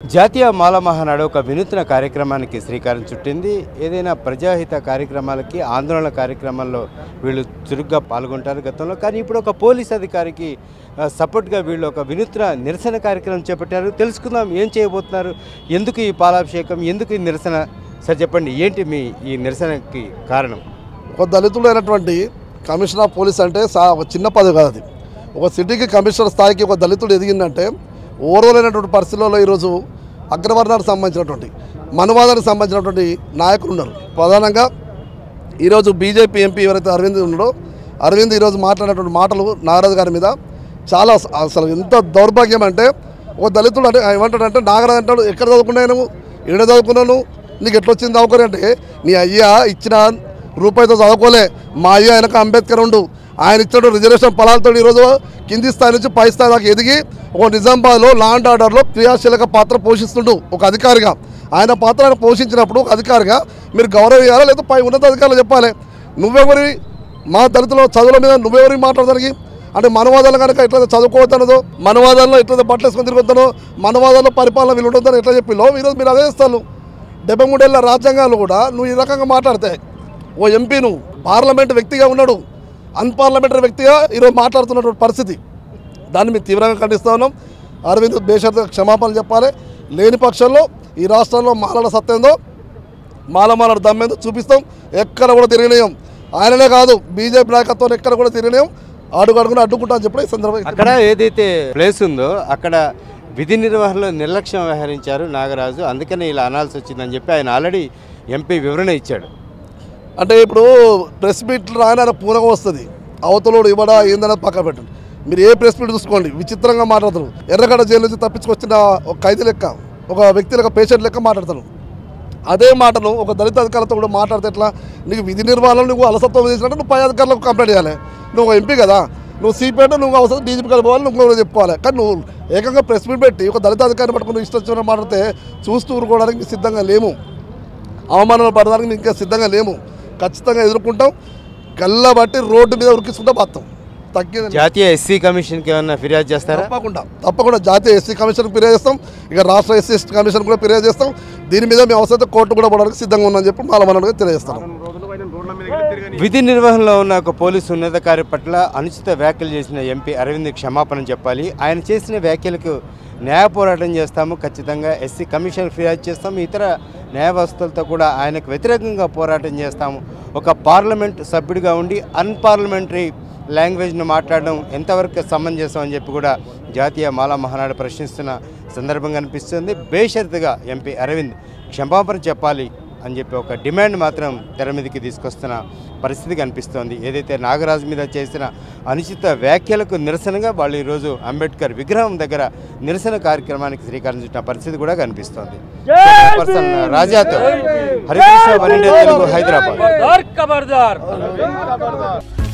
జాతీయ మాల మహానాడు ఒక వినూత్న కార్యక్రమానికి శ్రీకారం చుట్టింది ఏదైనా ప్రజాహిత కార్యక్రమాలకి ఆందోళన కార్యక్రమాల్లో వీళ్ళు చురుగ్గా పాల్గొంటారు గతంలో కానీ ఇప్పుడు ఒక పోలీస్ అధికారికి ఆ, సపోర్ట్గా వీళ్ళు ఒక వినూత్న నిరసన కార్యక్రమం చేపట్టారు తెలుసుకుందాం ఏం చేయబోతున్నారు ఎందుకు ఈ పాలాభిషేకం ఎందుకు ఈ నిరసన సార్ చెప్పండి ఏంటి మీ ఈ నిరసనకి కారణం ఒక దళితుడు అయినటువంటి కమిషనర్ ఆఫ్ పోలీస్ అంటే సా ఒక చిన్న పదవి కాదు అది ఒక సిటీకి కమిషనర్ స్థాయికి ఒక దళితుడు ఎదిగిందంటే ఓర్వలేనటువంటి పరిస్థితుల్లో ఈరోజు అగ్రవర్ణానికి సంబంధించినటువంటి మనువాదానికి సంబంధించినటువంటి నాయకులు ఉన్నారు ప్రధానంగా ఈరోజు బీజేపీ ఎంపీ ఎవరైతే అరవింద్ ఉన్నాడో అరవింద్ ఈరోజు మాట్లాడినటువంటి మాటలు నాగరాజు గారి మీద చాలా అస- అసలు ఎంత దౌర్భాగ్యం అంటే ఒక దళితుడు అంటే ఏమంటాడంటే నాగరాజు అంటాడు ఎక్కడ చదువుకున్నావు నువ్వు ఎక్కడ చదువుకున్నావు నువ్వు? నీకు ఎట్లా వచ్చింది చదువుకొని అంటే నీ అయ్యా ఇచ్చిన రూపాయితో చదువుకోలే మా అయ్య వెనక అంబేద్కర్ ఉండు ఆయన ఇచ్చాడు రిజర్వేషన్ ఫలాలతో ఈరోజు కింది స్థాయి నుంచి పై స్థాయి దాకా ఎదిగి ఒక నిజామాబాద్లో లాండ్ ఆర్డర్లో క్రియాశీలక పాత్ర పోషిస్తుండు ఒక అధికారిగా ఆయన పాత్ర ఆయన పోషించినప్పుడు ఒక అధికారిగా మీరు గౌరవం ఇవ్వాలా లేదా పై ఉన్నత అధికారులు చెప్పాలి నువ్వెవరి మా దళితుల చదువుల మీద నువ్వెవరి మాట్లాడడానికి అంటే మనవాదాలు కనుక ఎట్లా చదువుకోవద్దనదో మనవాదాల్లో ఎట్లా బట్టలు వేసుకొని తిరుగుతానో మనవాదాల్లో పరిపాలన వీళ్ళు ఉంటుందని ఎట్లా చెప్పిలో ఈరోజు మీరు అదే ఇస్తారు డెబ్బై మూడేళ్ల రాజ్యాంగాలు కూడా నువ్వు ఈ రకంగా మాట్లాడితే ఓ ఎంపీ నువ్వు పార్లమెంట్ వ్యక్తిగా ఉన్నాడు అన్పార్లమెంటరీ వ్యక్తిగా ఈరోజు మాట్లాడుతున్నటువంటి పరిస్థితి దాన్ని మేము తీవ్రంగా ఖండిస్తా ఉన్నాం అరవింద్ బేషరత క్షమాపణ చెప్పాలి లేని పక్షంలో ఈ రాష్ట్రంలో మాలల సత్యందో మాల మాలడు దమ్మేందో చూపిస్తాం ఎక్కడ కూడా తిరగలేం ఆయననే కాదు బీజేపీ నాయకత్వం ఎక్కడ కూడా తిరగలేం అడుగు అడుగున అడ్డుకుంటా అని చెప్పి ఈ సందర్భంగా అక్కడ ఏదైతే ప్లేస్ ఉందో అక్కడ విధి నిర్వహణలో నిర్లక్ష్యం వ్యవహరించారు నాగరాజు అందుకనే ఇలా అనాల్సి వచ్చిందని చెప్పి ఆయన ఆల్రెడీ ఎంపీ వివరణ ఇచ్చాడు అంటే ఇప్పుడు ప్రెస్ మీట్ రాయన ఆయన పూనకం వస్తుంది అవతలోడు ఇవ్వడా ఏందనేది పక్కన పెట్టండి మీరు ఏ ప్రెస్ మీట్ చూసుకోండి విచిత్రంగా మాట్లాడతారు ఎర్రగడ్డ జైలు నుంచి తప్పించుకొచ్చిన ఒక ఖైదీ లెక్క ఒక వ్యక్తి లెక్క పేషెంట్ లెక్క మాట్లాడతారు అదే మాటను ఒక దళిత అధికారులతో కూడా మాట్లాడితే ఎట్లా నీకు విధి నిర్వహణలో నువ్వు అలసత్వం చేసినట్టు నువ్వు పై అధికారులకు కంప్లైంట్ చేయాలి నువ్వు ఒక ఎంపీ కదా నువ్వు సిపి అంటే నువ్వు అవసరం డీజీపీ గారు పోవాలి నువ్వు కూడా చెప్పుకోవాలి కానీ నువ్వు ఏకంగా ప్రెస్ మీట్ పెట్టి ఒక దళిత అధికారిని పట్టుకుని నువ్వు ఇష్టం వచ్చిన మాట్లాడితే చూస్తూ ఊరుకోవడానికి మేము సిద్ధంగా లేము అవమానాలు పడడానికి మేము ఇంకా సిద్ధంగా లేము ఖచ్చితంగా ఎదుర్కొంటాం కళ్ళబట్టి రోడ్డు మీద ఉరికించుకుంటా పోతాం తగ్గింది జాతీయ ఎస్సీ కమిషన్కి ఏమన్నా ఫిర్యాదు చేస్తారా తప్పకుండా తప్పకుండా జాతీయ ఎస్సీ కమిషన్ ఫిర్యాదు చేస్తాం ఇక రాష్ట్ర ఎస్సీ ఎస్టీ కమిషన్ కూడా ఫిర్యాదు చేస్తాం దీని మీద మేము అవసరం కోర్టు కూడా పోవడానికి సిద్ధంగా ఉందని చెప్పి మాలమన్నగా తెలియజేస్తాం విధి నిర్వహణలో ఉన్న ఒక పోలీసు ఉన్నతాధికారి పట్ల అనుచిత వ్యాఖ్యలు చేసిన ఎంపీ అరవింద్ క్షమాపణ చెప్పాలి ఆయన చేసిన వ్యాఖ్యలకు న్యాయ పోరాటం చేస్తాము ఖచ్చితంగా ఎస్సీ కమిషన్ ఫిర్యాదు చేస్తాము ఇతర న్యాయ వ్యవస్థలతో కూడా ఆయనకు వ్యతిరేకంగా పోరాటం చేస్తాము ఒక పార్లమెంట్ సభ్యుడిగా ఉండి అన్పార్లమెంటరీ లాంగ్వేజ్ను మాట్లాడడం ఎంతవరకు సమంజసం అని చెప్పి కూడా జాతీయ మాలా మహానాడు ప్రశ్నిస్తున్న సందర్భం కనిపిస్తుంది బేషరతుగా ఎంపీ అరవింద్ క్షమాపణ చెప్పాలి అని చెప్పి ఒక డిమాండ్ మాత్రం తెర మీదకి తీసుకొస్తున్న పరిస్థితి కనిపిస్తోంది ఏదైతే నాగరాజు మీద చేసిన అనుచిత వ్యాఖ్యలకు నిరసనగా వాళ్ళు ఈరోజు అంబేద్కర్ విగ్రహం దగ్గర నిరసన కార్యక్రమానికి శ్రీకారం చుట్టిన పరిస్థితి కూడా కనిపిస్తోంది పర్సన్ రాజాతో హరికృష్ణ వన్ ఇండియా తెలుగు హైదరాబాద్ खबरदार खबरदार